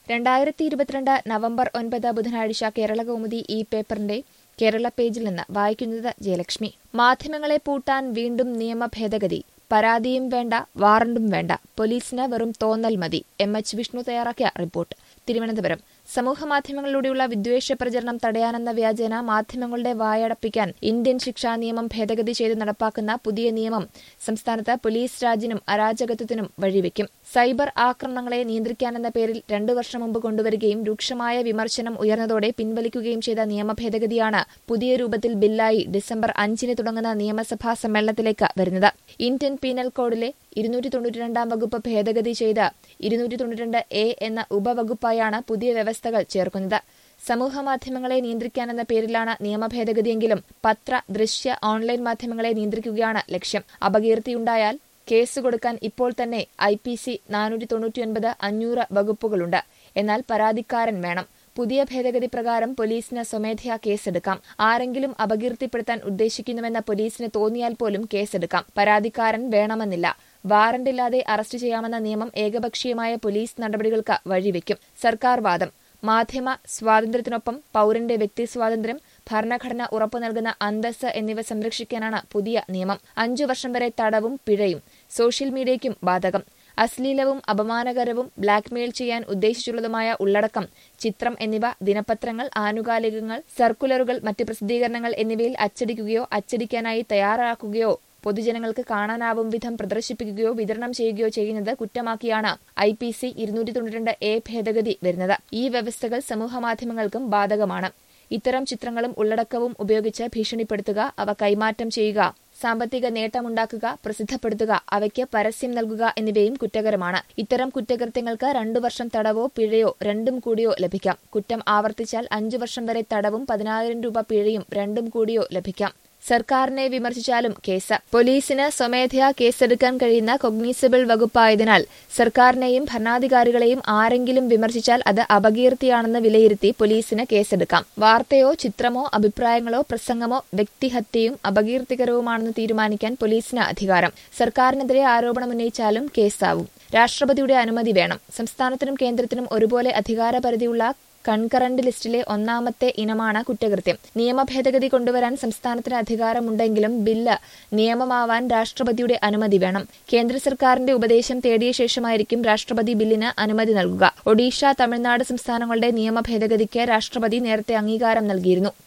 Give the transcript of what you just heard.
രണ്ടായിരത്തി ഇരുപത്തിരണ്ട് നവംബർ ഒൻപത് ബുധനാഴ്ച കേരളകൗമുദി ഈ പേപ്പറിന്റെ കേരള പേജിൽ നിന്ന് വായിക്കുന്നത് ജയലക്ഷ്മി മാധ്യമങ്ങളെ പൂട്ടാൻ വീണ്ടും നിയമ ഭേദഗതി പരാതിയും വേണ്ട വാറണ്ടും വേണ്ട പോലീസിന് വെറും തോന്നൽ മതി എം എച്ച് വിഷ്ണു തയ്യാറാക്കിയ റിപ്പോർട്ട് തിരുവനന്തപുരം സമൂഹമാധ്യമങ്ങളിലൂടെയുള്ള വിദ്വേഷ പ്രചരണം തടയാനെന്ന വ്യാജേന മാധ്യമങ്ങളുടെ വായടപ്പിക്കാൻ ഇന്ത്യൻ ശിക്ഷാ നിയമം ഭേദഗതി ചെയ്ത് നടപ്പാക്കുന്ന പുതിയ നിയമം സംസ്ഥാനത്ത് പോലീസ് രാജിനും അരാജകത്വത്തിനും വഴിവെക്കും സൈബർ ആക്രമണങ്ങളെ നിയന്ത്രിക്കാനെന്ന പേരിൽ രണ്ടു വർഷം മുമ്പ് കൊണ്ടുവരികയും രൂക്ഷമായ വിമർശനം ഉയർന്നതോടെ പിൻവലിക്കുകയും ചെയ്ത നിയമ ഭേദഗതിയാണ് പുതിയ രൂപത്തിൽ ബില്ലായി ഡിസംബർ അഞ്ചിന് തുടങ്ങുന്ന നിയമസഭാ സമ്മേളനത്തിലേക്ക് വരുന്നത് ഇന്ത്യൻ പീനൽ കോഡിലെ ഇരുന്നൂറ്റി തൊണ്ണൂറ്റിരണ്ടാം വകുപ്പ് ഭേദഗതി ചെയ്ത് ഇരുന്നൂറ്റി തൊണ്ണൂറ്റിരണ്ട് എ എന്ന ഉപവകുപ്പായാണ് പുതിയ വ്യവസ്ഥകൾ ചേർക്കുന്നത് സമൂഹമാധ്യമങ്ങളെ നിയന്ത്രിക്കാനെന്ന പേരിലാണ് നിയമ ഭേദഗതിയെങ്കിലും പത്ര ദൃശ്യ ഓൺലൈൻ മാധ്യമങ്ങളെ നിയന്ത്രിക്കുകയാണ് ലക്ഷ്യം അപകീർത്തിയുണ്ടായാൽ കേസ് കൊടുക്കാൻ ഇപ്പോൾ തന്നെ ഐ പി സി നാനൂറ്റി തൊണ്ണൂറ്റിയൊൻപത് അഞ്ഞൂറ് വകുപ്പുകളുണ്ട് എന്നാൽ പരാതിക്കാരൻ വേണം പുതിയ ഭേദഗതി പ്രകാരം പോലീസിന് സ്വമേധയാ കേസെടുക്കാം ആരെങ്കിലും അപകീർത്തിപ്പെടുത്താൻ ഉദ്ദേശിക്കുന്നുവെന്ന പോലീസിന് തോന്നിയാൽ പോലും കേസെടുക്കാം പരാതിക്കാരൻ വേണമെന്നില്ല വാറണ്ടില്ലാതെ അറസ്റ്റ് ചെയ്യാമെന്ന നിയമം ഏകപക്ഷീയമായ പോലീസ് നടപടികൾക്ക് വഴിവെക്കും സർക്കാർ വാദം മാധ്യമ സ്വാതന്ത്ര്യത്തിനൊപ്പം പൌരന്റെ വ്യക്തി സ്വാതന്ത്ര്യം ഭരണഘടന ഉറപ്പു നൽകുന്ന അന്തസ് എന്നിവ സംരക്ഷിക്കാനാണ് പുതിയ നിയമം അഞ്ചു വർഷം വരെ തടവും പിഴയും സോഷ്യൽ മീഡിയയ്ക്കും ബാധകം അശ്ലീലവും അപമാനകരവും ബ്ലാക്ക്മെയിൽ ചെയ്യാൻ ഉദ്ദേശിച്ചുള്ളതുമായ ഉള്ളടക്കം ചിത്രം എന്നിവ ദിനപത്രങ്ങൾ ആനുകാലികങ്ങൾ സർക്കുലറുകൾ മറ്റ് പ്രസിദ്ധീകരണങ്ങൾ എന്നിവയിൽ അച്ചടിക്കുകയോ അച്ചടിക്കാനായി തയ്യാറാക്കുകയോ പൊതുജനങ്ങൾക്ക് കാണാനാവും വിധം പ്രദർശിപ്പിക്കുകയോ വിതരണം ചെയ്യുകയോ ചെയ്യുന്നത് കുറ്റമാക്കിയാണ് ഐ പി സി ഇരുന്നൂറ്റി തൊണ്ണൂറ്റിരണ്ട് എ ഭേദഗതി വരുന്നത് ഈ വ്യവസ്ഥകൾ സമൂഹമാധ്യമങ്ങൾക്കും ബാധകമാണ് ഇത്തരം ചിത്രങ്ങളും ഉള്ളടക്കവും ഉപയോഗിച്ച് ഭീഷണിപ്പെടുത്തുക അവ കൈമാറ്റം ചെയ്യുക സാമ്പത്തിക നേട്ടമുണ്ടാക്കുക പ്രസിദ്ധപ്പെടുത്തുക അവയ്ക്ക് പരസ്യം നൽകുക എന്നിവയും കുറ്റകരമാണ് ഇത്തരം കുറ്റകൃത്യങ്ങൾക്ക് രണ്ടു വർഷം തടവോ പിഴയോ രണ്ടും കൂടിയോ ലഭിക്കാം കുറ്റം ആവർത്തിച്ചാൽ അഞ്ചു വർഷം വരെ തടവും പതിനായിരം രൂപ പിഴയും രണ്ടും കൂടിയോ ലഭിക്കാം സർക്കാരിനെ വിമർശിച്ചാലും കേസ് പോലീസിന് സ്വമേധയാ കേസെടുക്കാൻ കഴിയുന്ന കൊഗ്നീസിബിൾ വകുപ്പായതിനാൽ സർക്കാരിനെയും ഭരണാധികാരികളെയും ആരെങ്കിലും വിമർശിച്ചാൽ അത് അപകീർത്തിയാണെന്ന് വിലയിരുത്തി പോലീസിന് കേസെടുക്കാം വാർത്തയോ ചിത്രമോ അഭിപ്രായങ്ങളോ പ്രസംഗമോ വ്യക്തിഹത്യയും അപകീർത്തികരവുമാണെന്ന് തീരുമാനിക്കാൻ പോലീസിന് അധികാരം സർക്കാരിനെതിരെ ആരോപണമുന്നയിച്ചാലും കേസാവും രാഷ്ട്രപതിയുടെ അനുമതി വേണം സംസ്ഥാനത്തിനും കേന്ദ്രത്തിനും ഒരുപോലെ അധികാരപരിധിയുള്ള കൺകറന്റ് ലിസ്റ്റിലെ ഒന്നാമത്തെ ഇനമാണ് കുറ്റകൃത്യം നിയമ ഭേദഗതി കൊണ്ടുവരാൻ സംസ്ഥാനത്തിന് അധികാരമുണ്ടെങ്കിലും ബില്ല് നിയമമാവാൻ രാഷ്ട്രപതിയുടെ അനുമതി വേണം കേന്ദ്ര സർക്കാരിന്റെ ഉപദേശം തേടിയ ശേഷമായിരിക്കും രാഷ്ട്രപതി ബില്ലിന് അനുമതി നൽകുക ഒഡീഷ തമിഴ്നാട് സംസ്ഥാനങ്ങളുടെ നിയമ ഭേദഗതിക്ക് രാഷ്ട്രപതി നേരത്തെ അംഗീകാരം നൽകിയിരുന്നു